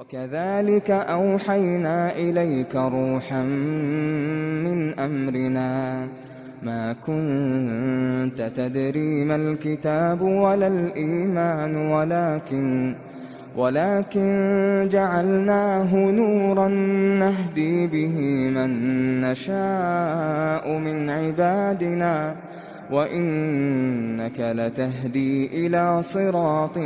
وكذلك أوحينا إليك روحا من أمرنا ما كنت تدري ما الكتاب ولا الإيمان ولكن ولكن جعلناه نورا نهدي به من نشاء من عبادنا وإنك لتهدي إلى صراط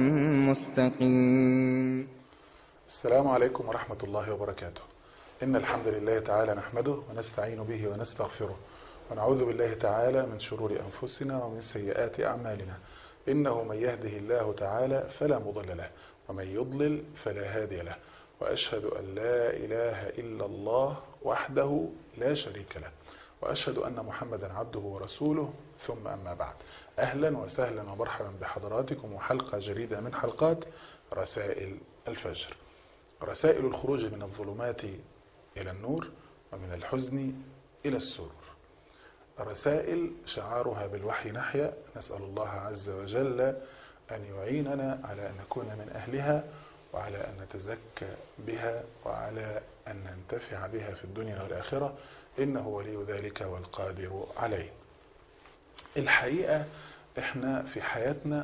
مستقيم السلام عليكم ورحمة الله وبركاته إن الحمد لله تعالى نحمده ونستعين به ونستغفره ونعوذ بالله تعالى من شرور أنفسنا ومن سيئات أعمالنا إنه من يهده الله تعالى فلا مضل له ومن يضلل فلا هادي له وأشهد أن لا إله إلا الله وحده لا شريك له وأشهد أن محمدا عبده ورسوله ثم أما بعد أهلا وسهلا ومرحبا بحضراتكم وحلقة جديدة من حلقات رسائل الفجر رسائل الخروج من الظلمات إلى النور ومن الحزن إلى السرور رسائل شعارها بالوحي نحيا نسأل الله عز وجل أن يعيننا على أن نكون من أهلها وعلى أن نتزكى بها وعلى أن ننتفع بها في الدنيا والآخرة إنه ولي ذلك والقادر عليه الحقيقة احنا في حياتنا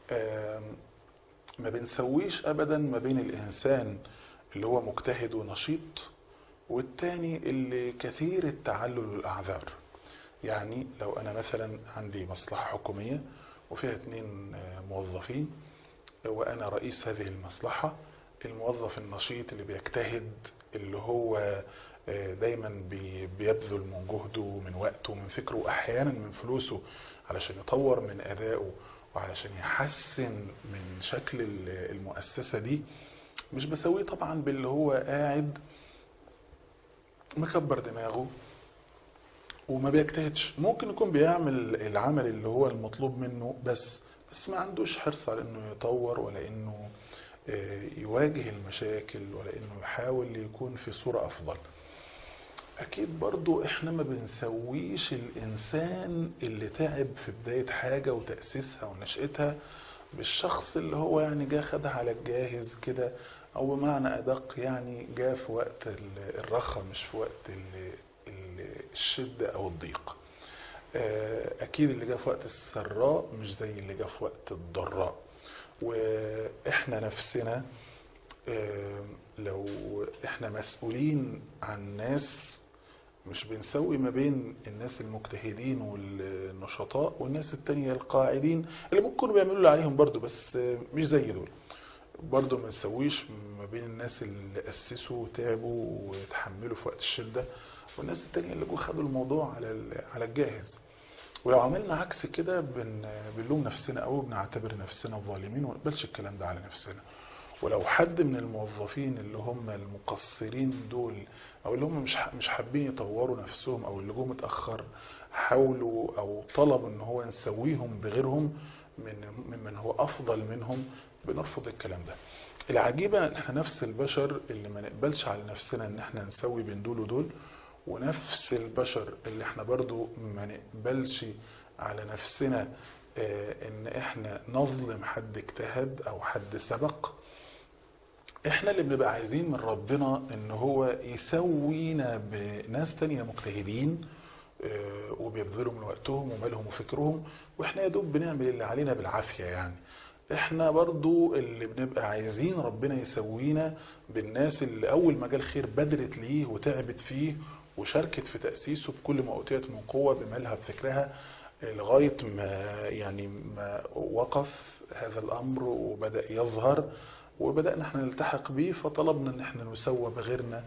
ما بنسويش أبدا ما بين الإنسان اللي هو مجتهد ونشيط والتاني اللي كثير التعلل والأعذار يعني لو أنا مثلا عندي مصلحة حكومية وفيها اتنين موظفين وأنا رئيس هذه المصلحة الموظف النشيط اللي بيجتهد اللي هو دايما بيبذل من جهده من وقته من فكره وأحيانا من فلوسه علشان يطور من أدائه وعلشان يحسن من شكل المؤسسة دي مش بسويه طبعا باللي هو قاعد مكبر دماغه وما بيجتهدش ممكن يكون بيعمل العمل اللي هو المطلوب منه بس بس ما عندوش حرص على انه يطور ولا انه يواجه المشاكل ولا انه يحاول يكون في صورة افضل اكيد برضو احنا ما بنسويش الانسان اللي تعب في بداية حاجة وتأسيسها ونشأتها بالشخص اللي هو يعني جا خدها على الجاهز كده او بمعنى ادق يعني جا في وقت الرخاء مش في وقت الشدة او الضيق اكيد اللي جا في وقت السراء مش زي اللي جا في وقت الضراء واحنا نفسنا لو احنا مسؤولين عن ناس مش بنسوي ما بين الناس المجتهدين والنشطاء والناس التانية القاعدين اللي ممكن بيعملوا اللي عليهم برضو بس مش زي دول برضو ما نسويش ما بين الناس اللي أسسوا وتعبوا وتحملوا في وقت الشدة والناس التانية اللي جو خدوا الموضوع على على الجاهز ولو عملنا عكس كده بن بنلوم نفسنا او بنعتبر نفسنا ظالمين وما نقبلش الكلام ده على نفسنا ولو حد من الموظفين اللي هم المقصرين دول او اللي هم مش مش حابين يطوروا نفسهم او اللي جم متاخر حاولوا او طلبوا ان هو نسويهم بغيرهم من ممن هو افضل منهم بنرفض الكلام ده العجيبه ان احنا نفس البشر اللي ما نقبلش على نفسنا ان احنا نسوي بين دول ودول ونفس البشر اللي احنا برضو ما نقبلش على نفسنا اه ان احنا نظلم حد اجتهد او حد سبق احنا اللي بنبقى عايزين من ربنا ان هو يسوينا بناس تانية مجتهدين اه وبيبذلوا من وقتهم ومالهم وفكرهم واحنا يا دوب بنعمل اللي علينا بالعافية يعني احنا برضو اللي بنبقى عايزين ربنا يسوينا بالناس اللي اول ما جه الخير بدرت ليه وتعبت فيه وشاركت في تأسيسه بكل ما أوتيت من قوة بمالها بفكرها لغاية ما يعني ما وقف هذا الأمر وبدأ يظهر وبدأنا احنا نلتحق به فطلبنا ان احنا نسوى بغيرنا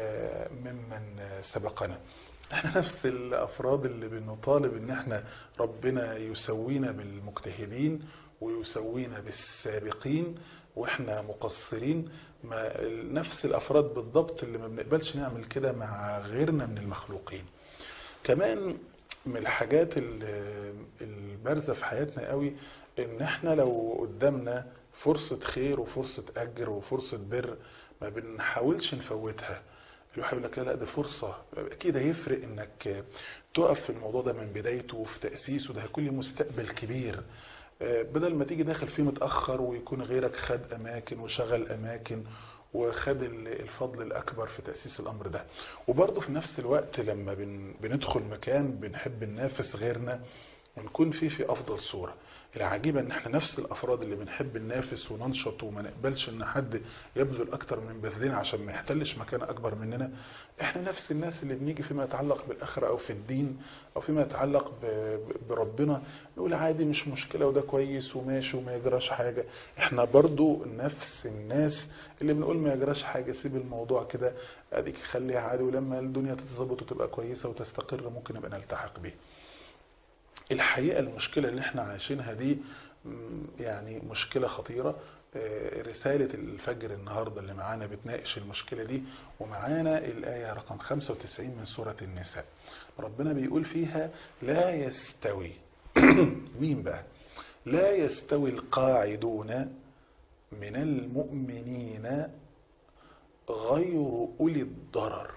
ممن سبقنا احنا نفس الافراد اللي بنطالب ان احنا ربنا يسوينا بالمجتهدين ويسوينا بالسابقين واحنا مقصرين ما نفس الافراد بالضبط اللي ما بنقبلش نعمل كده مع غيرنا من المخلوقين كمان من الحاجات البارزة في حياتنا قوي ان احنا لو قدامنا فرصة خير وفرصة اجر وفرصة بر ما بنحاولش نفوتها الواحد يقول لك لا لا دي فرصة اكيد هيفرق انك تقف في الموضوع ده من بدايته وفي تأسيسه ده هيكون له مستقبل كبير بدل ما تيجي داخل فيه متأخر ويكون غيرك خد أماكن وشغل أماكن وخد ال- الفضل الأكبر في تأسيس الأمر ده وبرضه في نفس الوقت لما بن بندخل مكان بنحب ننافس غيرنا ونكون فيه في أفضل صورة العجيبة ان احنا نفس الافراد اللي بنحب ننافس وننشط وما نقبلش ان حد يبذل اكتر من بذلنا عشان ما يحتلش مكان اكبر مننا احنا نفس الناس اللي بنيجي فيما يتعلق بالاخره او في الدين او فيما يتعلق ب- ب- بربنا نقول عادي مش مشكله وده كويس وماشي وما يجراش حاجه احنا برضو نفس الناس اللي بنقول ما يجراش حاجه سيب الموضوع كده اديك خليها عادي ولما الدنيا تتظبط وتبقى كويسه وتستقر ممكن نبقى نلتحق بيه الحقيقة المشكلة اللي احنا عايشينها دي مم، يعني مشكلة خطيرة آه، رسالة الفجر النهاردة اللي معانا بتناقش المشكلة دي ومعانا الآية رقم 95 من سورة النساء ربنا بيقول فيها لا يستوي مين بقى لا يستوي القاعدون من المؤمنين غير أولي الضرر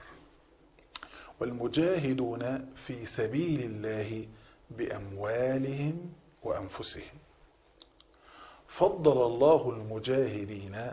والمجاهدون في سبيل الله بأموالهم وأنفسهم فضل الله المجاهدين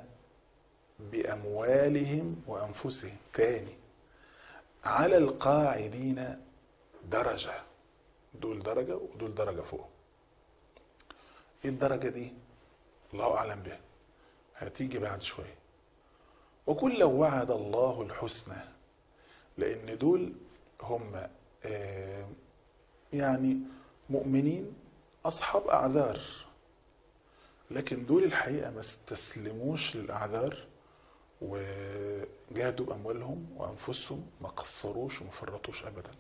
بأموالهم وأنفسهم تاني على القاعدين درجة دول درجة ودول درجة فوق ايه الدرجة دي الله أعلم بها هتيجي بعد شوية وكل وعد الله الحسنى لأن دول هم آه يعني مؤمنين أصحاب أعذار لكن دول الحقيقة ما استسلموش للأعذار وجاهدوا بأموالهم وأنفسهم ما قصروش وما فرطوش أبدا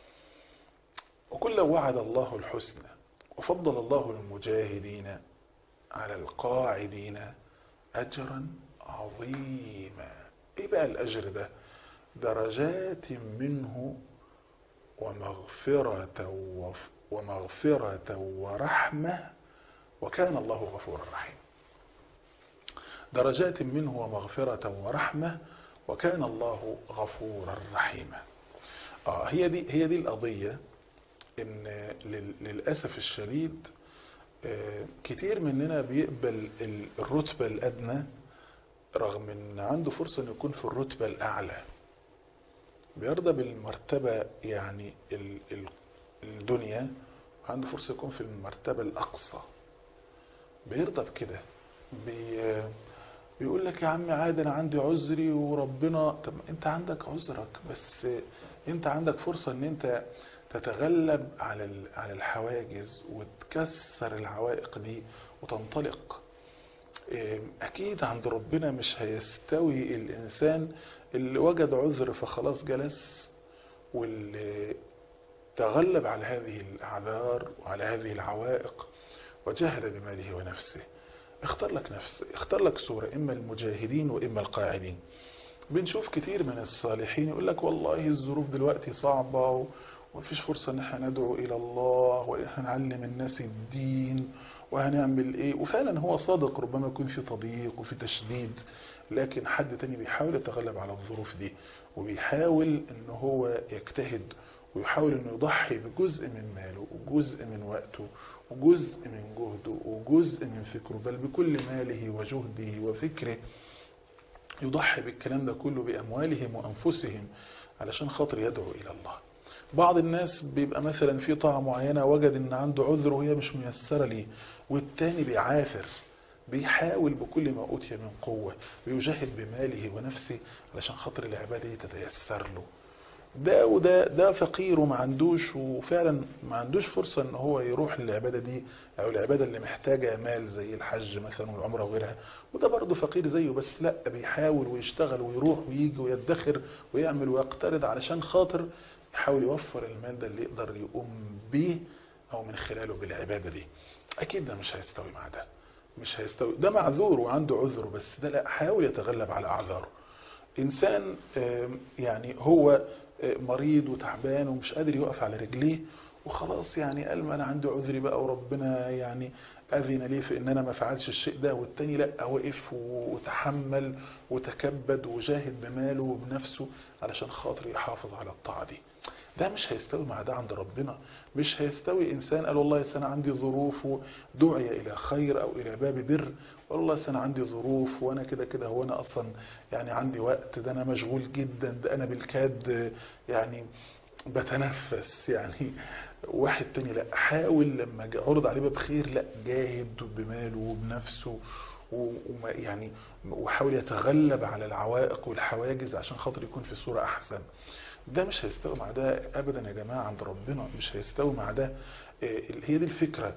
وكل وعد الله الحسنى وفضل الله المجاهدين على القاعدين أجرا عظيما إيه بقى الأجر ده درجات منه ومغفرة وف- ومغفرة ورحمة وكان الله غفورا رحيما درجات منه ومغفرة ورحمة وكان الله غفورا رحيما آه هي دي هي دي القضية إن لل- للأسف الشديد آه، كتير مننا بيقبل ال- الرتبة الأدنى رغم إن عنده فرصة إنه يكون في الرتبة الأعلى بيرضى بالمرتبة يعني ال- ال- الدنيا عنده فرصة يكون في المرتبة الأقصى بيرضى بكده بي بيقول لك يا عم عادي أنا عندي عذري وربنا طب أنت عندك عذرك بس أنت عندك فرصة إن أنت تتغلب على ال- على الحواجز وتكسر العوائق دي وتنطلق إيه، أكيد عند ربنا مش هيستوي الإنسان اللي وجد عذر فخلاص جلس واللي تغلب على هذه الأعذار وعلى هذه العوائق وجاهد بماله ونفسه اختار لك نفس اختار لك صورة إما المجاهدين وإما القاعدين بنشوف كتير من الصالحين يقول لك والله الظروف دلوقتي صعبة و- ومفيش فرصة ان احنا ندعو الى الله وهنعلم الناس الدين وهنعمل ايه وفعلا هو صادق ربما يكون في تضييق وفي تشديد لكن حد تاني بيحاول يتغلب على الظروف دي وبيحاول ان هو يجتهد ويحاول انه يضحي بجزء من ماله وجزء من وقته وجزء من جهده وجزء من فكره بل بكل ماله وجهده وفكره يضحي بالكلام ده كله بأموالهم وأنفسهم علشان خاطر يدعو إلى الله بعض الناس بيبقى مثلا في طاعة معينة وجد ان عنده عذر وهي مش ميسرة ليه والتاني بيعافر بيحاول بكل ما أوتي من قوة ويجاهد بماله ونفسه علشان خاطر العبادة دي تتيسر له ده وده ده فقير وما عندوش وفعلا ما عندوش فرصة ان هو يروح للعبادة دي او العبادة اللي محتاجة مال زي الحج مثلا والعمرة وغيرها وده برضه فقير زيه بس لا بيحاول ويشتغل ويروح ويجي ويدخر ويعمل ويقترض علشان خاطر يحاول يوفر المال ده اللي يقدر يقوم بيه او من خلاله بالعبادة دي اكيد ده مش هيستوي مع ده مش هيستوي ده معذور وعنده عذر بس ده لا حاول يتغلب على اعذاره انسان آم، يعني هو آه، مريض وتعبان ومش قادر يقف على رجليه وخلاص يعني قال ما انا عندي عذري بقى وربنا يعني اذن لي في ان انا ما فعلش الشيء ده والتاني لا وقف وتحمل وتكبد وجاهد بماله وبنفسه علشان خاطر يحافظ على الطاعه دي ده مش هيستوي مع ده عند ربنا مش هيستوي إنسان قال والله أنا عندي ظروف ودعي إلى خير أو إلى باب بر والله أنا عندي ظروف وأنا كده كده هو أنا أصلا يعني عندي وقت ده أنا مشغول جدا ده أنا بالكاد يعني بتنفس يعني واحد تاني لا حاول لما عرض عليه باب خير لا جاهد بماله وبنفسه وما يعني وحاول يتغلب على العوائق والحواجز عشان خاطر يكون في صورة أحسن ده مش هيستوي مع ده أبدا يا جماعة عند ربنا مش هيستوي مع ده هي دي الفكرة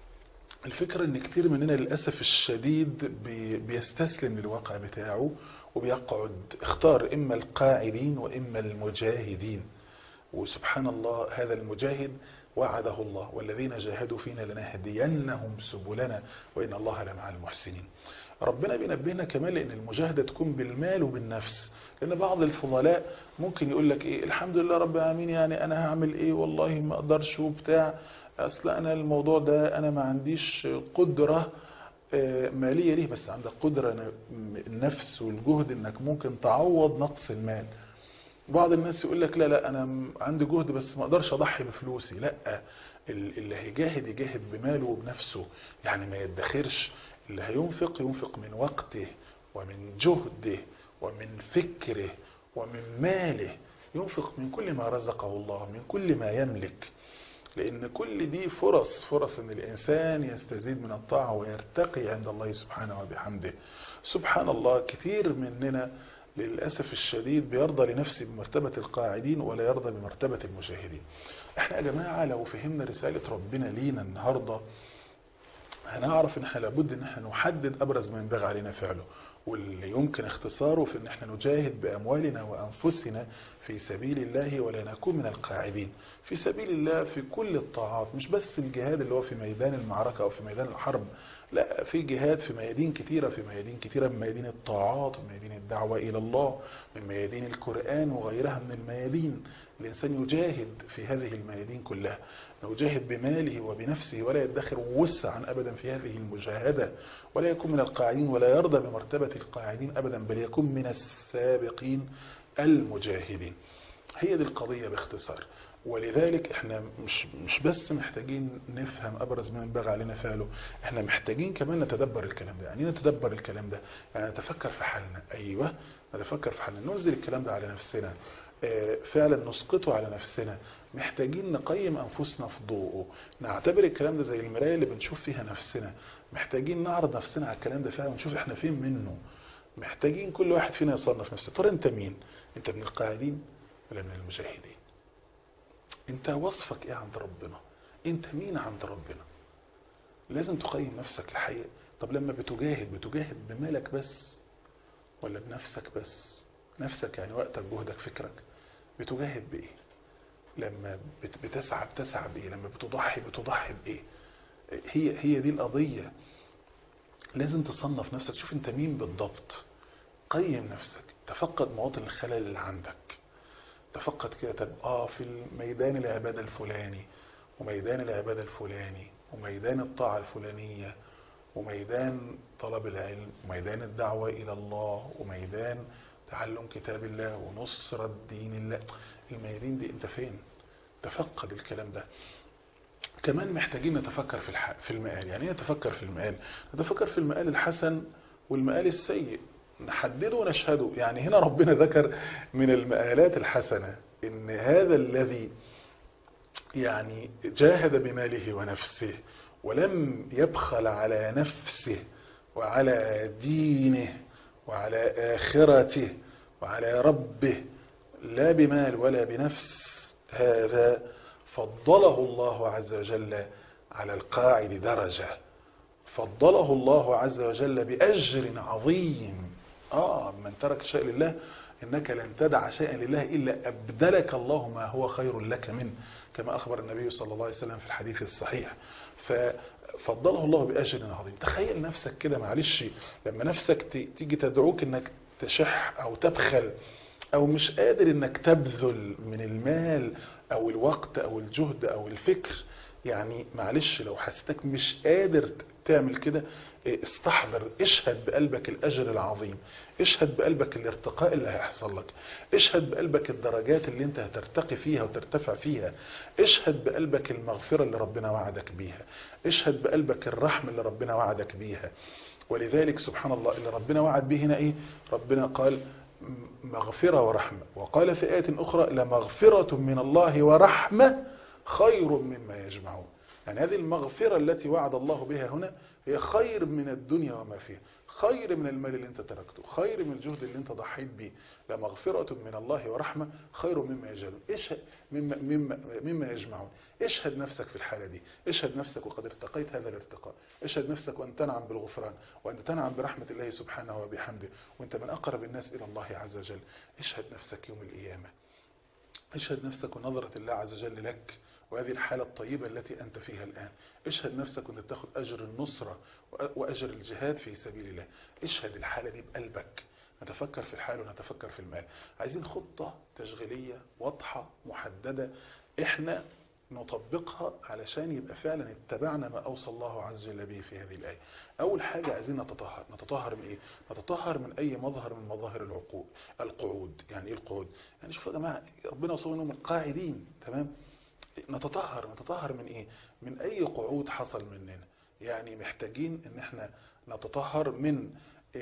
الفكرة ان كتير مننا للأسف الشديد بيستسلم للواقع بتاعه وبيقعد اختار إما القاعدين وإما المجاهدين وسبحان الله هذا المجاهد وعده الله والذين جاهدوا فينا لنهدينهم سبلنا وإن الله لمع المحسنين ربنا بينبهنا كمان لأن المجاهدة تكون بالمال وبالنفس لأن بعض الفضلاء ممكن يقول لك إيه الحمد لله رب العالمين يعني أنا هعمل إيه والله ما أقدرش وبتاع أصلا أنا الموضوع ده أنا ما عنديش قدرة مالية ليه بس عندك قدرة النفس والجهد انك ممكن تعوض نقص المال بعض الناس يقول لك لا لا انا عندي جهد بس ما اقدرش اضحي بفلوسي لا اللي هيجاهد يجاهد بماله وبنفسه يعني ما يدخرش اللي هينفق ينفق من وقته ومن جهده ومن فكره ومن ماله ينفق من كل ما رزقه الله من كل ما يملك لأن كل دي فرص فرص أن الإنسان يستزيد من الطاعة ويرتقي عند الله سبحانه وبحمده سبحان الله كثير مننا للأسف الشديد بيرضى لنفسه بمرتبة القاعدين ولا يرضى بمرتبة المجاهدين احنا يا جماعة لو فهمنا رسالة ربنا لينا النهاردة هنعرف ان احنا لابد ان احنا نحدد ابرز ما ينبغي علينا فعله واللي يمكن اختصاره في ان احنا نجاهد باموالنا وانفسنا في سبيل الله ولا نكون من القاعدين في سبيل الله في كل الطاعات مش بس الجهاد اللي هو في ميدان المعركة او في ميدان الحرب لا في جهاد في ميادين كتيرة في ميادين كتيرة من ميادين الطاعات من ميادين الدعوة إلى الله من ميادين القرآن وغيرها من الميادين الإنسان يجاهد في هذه الميادين كلها يجاهد بماله وبنفسه ولا يدخر وسعا أبدا في هذه المجاهدة ولا يكون من القاعدين ولا يرضى بمرتبة القاعدين أبدا بل يكون من السابقين المجاهدين هي دي القضية باختصار ولذلك احنا مش مش بس محتاجين نفهم ابرز ما ينبغي علينا فعله احنا محتاجين كمان نتدبر الكلام ده يعني نتدبر الكلام ده يعني نتفكر في حالنا ايوه نتفكر في حالنا ننزل الكلام ده على نفسنا اه فعلا نسقطه على نفسنا محتاجين نقيم انفسنا في ضوءه نعتبر الكلام ده زي المرايه اللي بنشوف فيها نفسنا محتاجين نعرض نفسنا على الكلام ده فعلا ونشوف احنا فين منه محتاجين كل واحد فينا يصنف نفسه ترى انت مين انت من القاعدين ولا من المجاهدين انت وصفك ايه عند ربنا انت مين عند ربنا لازم تقيم نفسك الحقيقة طب لما بتجاهد بتجاهد بمالك بس ولا بنفسك بس نفسك يعني وقتك جهدك فكرك بتجاهد بايه لما بتسعى بتسعى بايه لما بتضحي بتضحي بايه هي هي دي القضية لازم تصنف نفسك شوف انت مين بالضبط قيم نفسك تفقد مواطن الخلل اللي عندك تفقد كده طب اه في ميدان العبادة الفلاني وميدان العبادة الفلاني وميدان الطاعة الفلانية وميدان طلب العلم وميدان الدعوة إلى الله وميدان تعلم كتاب الله ونصرة دين الله الميادين دي انت فين تفقد الكلام ده كمان محتاجين نتفكر في الح... في المقال يعني ايه نتفكر في المقال نتفكر في المقال الحسن والمقال السيء نحدده ونشهده يعني هنا ربنا ذكر من المآلات الحسنة ان هذا الذي يعني جاهد بماله ونفسه ولم يبخل على نفسه وعلى دينه وعلى آخرته وعلى ربه لا بمال ولا بنفس هذا فضله الله عز وجل على القاعد درجة فضله الله عز وجل بأجر عظيم آه من ترك شيء لله إنك لن تدع شيئا لله إلا أبدلك الله ما هو خير لك منه كما أخبر النبي صلى الله عليه وسلم في الحديث الصحيح ففضله الله بأجر عظيم تخيل نفسك كده معلش لما نفسك تيجي تدعوك إنك تشح أو تبخل أو مش قادر إنك تبذل من المال أو الوقت أو الجهد أو الفكر يعني معلش لو حسيتك مش قادر تعمل كده إيه، استحضر اشهد بقلبك الأجر العظيم اشهد بقلبك الارتقاء اللي هيحصل لك اشهد بقلبك الدرجات اللي انت هترتقي فيها وترتفع فيها اشهد بقلبك المغفرة اللي ربنا وعدك بيها اشهد بقلبك الرحمة اللي ربنا وعدك بيها ولذلك سبحان الله اللي ربنا وعد به هنا ايه ربنا قال مغفرة ورحمة وقال في آية أخرى لمغفرة من الله ورحمة خير مما يجمعون يعني هذه المغفرة التي وعد الله بها هنا هي خير من الدنيا وما فيها خير من المال اللي انت تركته خير من الجهد اللي انت ضحيت به لمغفرة من الله ورحمة خير مما يجمعون ايش مما, مما, مما يجمعون اشهد نفسك في الحالة دي اشهد نفسك وقد ارتقيت هذا الارتقاء اشهد نفسك وان تنعم بالغفران وان تنعم برحمة الله سبحانه وبحمده وانت من اقرب الناس الى الله عز وجل اشهد نفسك يوم القيامة اشهد نفسك ونظرة الله عز وجل لك وهذه الحالة الطيبة التي أنت فيها الآن اشهد نفسك وأنت تاخد أجر النصرة وأجر الجهاد في سبيل الله اشهد الحالة دي بقلبك نتفكر في الحال ونتفكر في المال عايزين خطة تشغيلية واضحة محددة احنا نطبقها علشان يبقى فعلا اتبعنا ما أوصى الله عز وجل به في هذه الآية أول حاجة عايزين نتطهر نتطهر من إيه؟ نتطهر من أي مظهر من مظاهر العقود القعود يعني إيه القعود؟ يعني شوفوا يا جماعة ربنا وصلنا من القاعدين تمام؟ نتطهر نتطهر من ايه من اي قعود حصل مننا يعني محتاجين ان احنا نتطهر من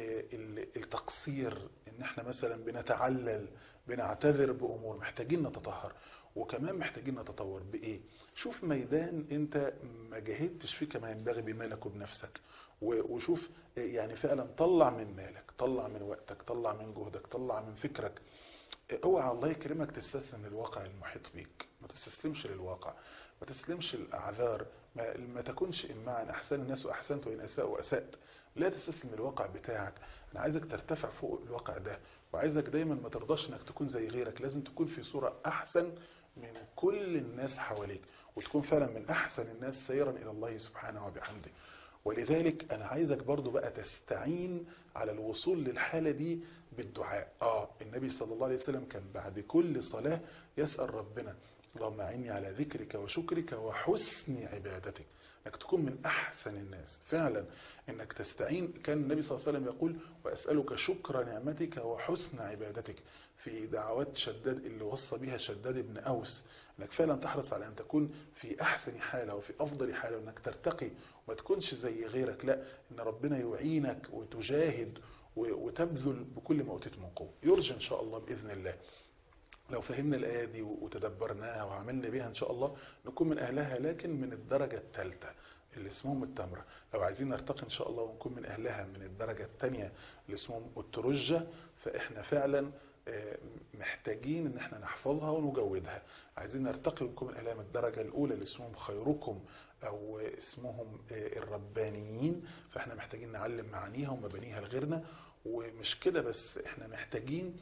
التقصير ان احنا مثلا بنتعلل بنعتذر بامور محتاجين نتطهر وكمان محتاجين نتطور بايه شوف ميدان انت ما جاهدتش فيه كما ينبغي بمالك وبنفسك وشوف يعني فعلا طلع من مالك طلع من وقتك طلع من جهدك طلع من فكرك اوعى الله يكرمك تستسلم للواقع المحيط بيك ما تستسلمش للواقع ما تستسلمش الاعذار ما, ما تكونش إمعا احسن الناس واحسنت وان اساء واسأت لا تستسلم للواقع بتاعك انا عايزك ترتفع فوق الواقع ده وعايزك دايما ما ترضاش انك تكون زي غيرك لازم تكون في صورة احسن من كل الناس حواليك وتكون فعلا من احسن الناس سيرا الى الله سبحانه وبحمده ولذلك انا عايزك برضو بقى تستعين على الوصول للحالة دي بالدعاء اه النبي صلى الله عليه وسلم كان بعد كل صلاة يسأل ربنا اللهم اعني على ذكرك وشكرك وحسن عبادتك انك تكون من احسن الناس فعلا انك تستعين كان النبي صلى الله عليه وسلم يقول واسألك شكر نعمتك وحسن عبادتك في دعوات شداد اللي وصى بها شداد بن اوس انك فعلا تحرص على ان تكون في احسن حالة وفي افضل حالة وانك ترتقي وما تكونش زي غيرك لا ان ربنا يعينك وتجاهد وتبذل بكل ما اوتيت من قوه يرجى ان شاء الله باذن الله لو فهمنا الآية دي وتدبرناها وعملنا بيها إن شاء الله نكون من أهلها لكن من الدرجة الثالثة اللي اسمهم التمرة لو عايزين نرتقي إن شاء الله ونكون من أهلها من الدرجة الثانية اللي اسمهم الترجة فإحنا فعلا محتاجين ان احنا نحفظها ونجودها عايزين نرتقي ونكون من أهلها من الدرجة الأولى اللي اسمهم خيركم أو اسمهم الربانيين فاحنا محتاجين نعلم معانيها ومبانيها لغيرنا ومش كده بس احنا محتاجين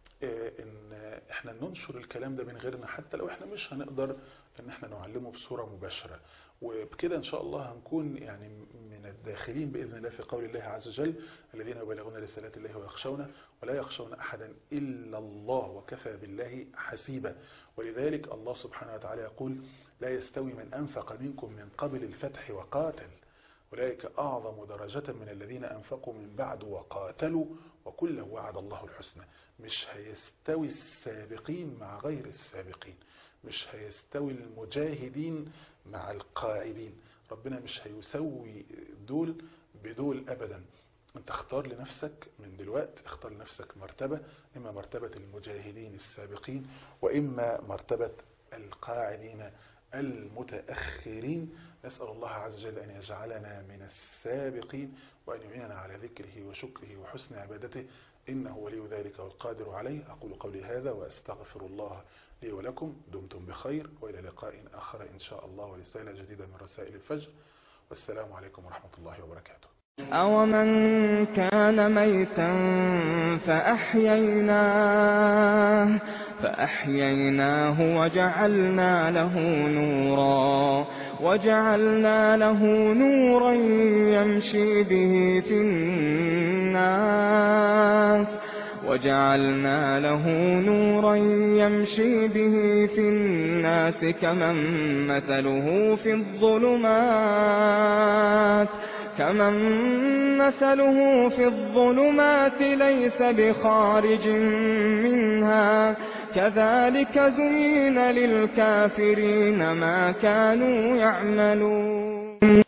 ان احنا ننشر الكلام ده من غيرنا حتى لو احنا مش هنقدر ان احنا نعلمه بصورة مباشرة وبكده ان شاء الله هنكون يعني من الداخلين بإذن الله في قول الله عز وجل الذين يبلغون رسالات الله ويخشونه ولا يخشون أحدا إلا الله وكفى بالله حسيبا ولذلك الله سبحانه وتعالى يقول لا يستوي من أنفق منكم من قبل الفتح وقاتل أولئك أعظم درجة من الذين أنفقوا من بعد وقاتلوا وكلا وعد الله الحسنى مش هيستوي السابقين مع غير السابقين مش هيستوي المجاهدين مع القاعدين ربنا مش هيسوي دول بدول أبدا انت اختار لنفسك من دلوقت اختار لنفسك مرتبة إما مرتبة المجاهدين السابقين وإما مرتبة القاعدين المتأخرين نسأل الله عز وجل أن يجعلنا من السابقين وأن يعيننا على ذكره وشكره وحسن عبادته إنه ولي ذلك والقادر عليه أقول قولي هذا وأستغفر الله لي ولكم دمتم بخير وإلى لقاء آخر إن شاء الله ورسالة جديدة من رسائل الفجر والسلام عليكم ورحمة الله وبركاته أومن كان ميتا فأحييناه فأحييناه وجعلنا له نورا وجعلنا له نورا يمشي به في الناس وَجَعَلْنَا لَهُ نُورًا يَمْشِي بِهِ فِي النَّاسِ كَمَن مَّثَلُهُ فِي الظُّلُمَاتِ كَمَن مَّثَلُهُ فِي الظُّلُمَاتِ لَيْسَ بِخَارِجٍ مِّنْهَا كَذَٰلِكَ زُيِّنَ لِلْكَافِرِينَ مَا كَانُوا يَعْمَلُونَ